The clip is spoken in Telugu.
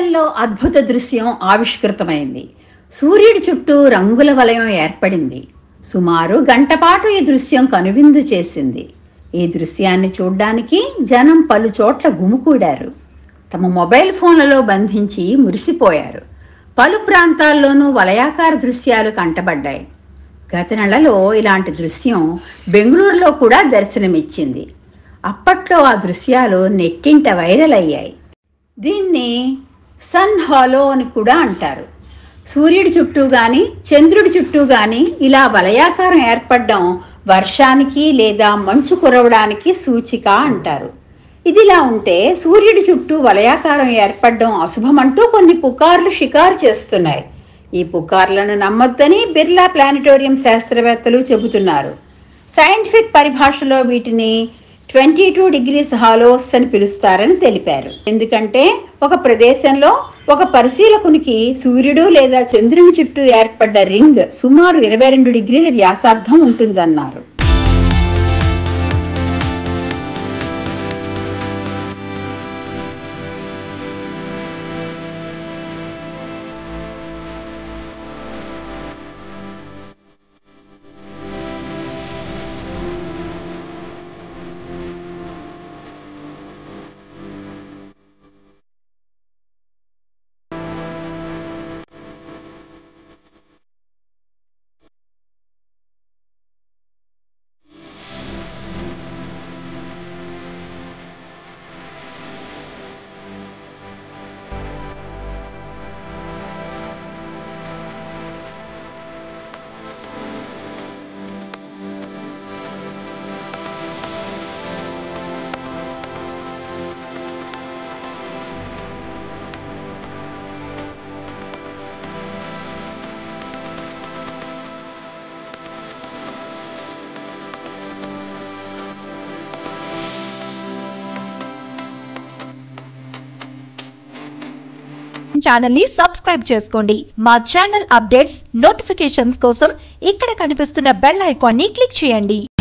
ప్రపంచంలో అద్భుత దృశ్యం ఆవిష్కృతమైంది సూర్యుడి చుట్టూ రంగుల వలయం ఏర్పడింది సుమారు గంటపాటు ఈ దృశ్యం కనువిందు చేసింది ఈ దృశ్యాన్ని చూడ్డానికి జనం పలు చోట్ల గుమికూడారు తమ మొబైల్ ఫోన్లలో బంధించి మురిసిపోయారు పలు ప్రాంతాల్లోనూ వలయాకార దృశ్యాలు కంటబడ్డాయి గత నెలలో ఇలాంటి దృశ్యం బెంగళూరులో కూడా దర్శనమిచ్చింది అప్పట్లో ఆ దృశ్యాలు నెట్టింట వైరల్ అయ్యాయి దీన్ని సన్ హాలో అని కూడా అంటారు సూర్యుడి చుట్టూ కానీ చంద్రుడి చుట్టూ కానీ ఇలా వలయాకారం ఏర్పడడం వర్షానికి లేదా మంచు కురవడానికి సూచిక అంటారు ఇదిలా ఉంటే సూర్యుడి చుట్టూ వలయాకారం ఏర్పడడం అశుభమంటూ కొన్ని పుకార్లు షికారు చేస్తున్నాయి ఈ పుకార్లను నమ్మొద్దని బిర్లా ప్లానిటోరియం శాస్త్రవేత్తలు చెబుతున్నారు సైంటిఫిక్ పరిభాషలో వీటిని ట్వంటీ టూ డిగ్రీస్ హాలోస్ అని పిలుస్తారని తెలిపారు ఎందుకంటే ఒక ప్రదేశంలో ఒక పరిశీలకునికి సూర్యుడు లేదా చంద్రుని చుట్టూ ఏర్పడ్డ రింగ్ సుమారు ఇరవై రెండు డిగ్రీల వ్యాసార్థం ఉంటుందన్నారు ఛానల్ ని సబ్స్క్రైబ్ చేసుకోండి మా ఛానల్ అప్డేట్స్ నోటిఫికేషన్స్ కోసం ఇక్కడ కనిపిస్తున్న బెల్ ఐకాన్ ని క్లిక్ చేయండి